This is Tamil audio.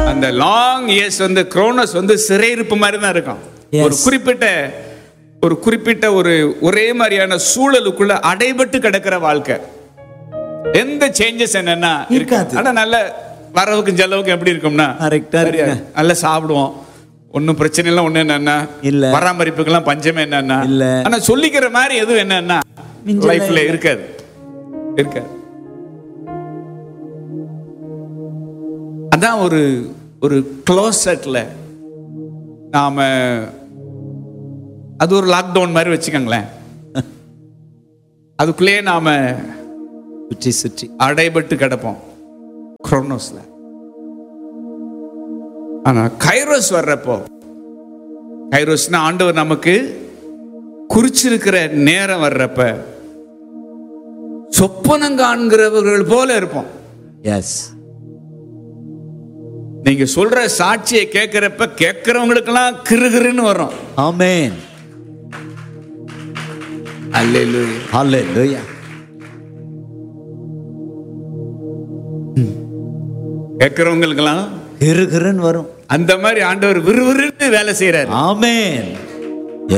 அந்த லாங் இயர்ஸ் வந்து குரோனஸ் வந்து சிறையிருப்பு மாதிரி தான் இருக்கும் Yes. ஒரு குறிப்பிட்ட ஒரு குறிப்பிட்ட ஒரு ஒரே மாதிரியான சூழலுக்குள்ள அடைபட்டு கிடக்கிற வாழ்க்கை எந்த சேஞ்சஸ் என்னன்னா இருக்காது. இருக்காது ஆனா நல்ல வரவுக்கும் செலவுக்கும் எப்படி இருக்கும்னா Correct ஆ சரியா? இருக்குங்க. நல்லா சாப்பிடுவோம் ஒன்றும் பிரச்சனை இல்லை ஒண்ணு என்னன்னா இல்ல. பராமரிப்புக்கெல்லாம் பஞ்சமே என்னன்னா இல்ல. ஆனா சொல்லிக்கிற மாதிரி எதுவும் என்னன்னா மிஞ்சலாம் லைஃப்ல இல்ல. இருக்காது இருக்காது அதான் ஒரு ஒரு க்ளோசட்ல நாம அது ஒரு லாக்டவுன் மாதிரி வச்சுக்கோங்களேன் அதுக்குள்ளேயே நாம சுற்றி சுற்றி அடைபட்டு கிடப்போம் குரோனோஸ்ல ஆனா கைரோஸ் வர்றப்போ கைரோஸ்னா ஆண்டவர் நமக்கு குறிச்சிருக்கிற நேரம் வர்றப்ப சொப்பனம் காண்கிறவர்கள் போல இருப்போம் எஸ் நீங்க சொல்ற சாட்சியை கேட்கிறப்ப கேட்கிறவங்களுக்கெல்லாம் கிறுகிறுன்னு வரும் ஆமென் அல்லேலூயா ஹalleluya கேட்கிறவங்களுக்கெல்லாம் கிறுகிறுன்னு வரும் அந்த மாதிரி ஆண்டவர் விறுவிறுன்னு வேலை செய்யறாரு ஆமென்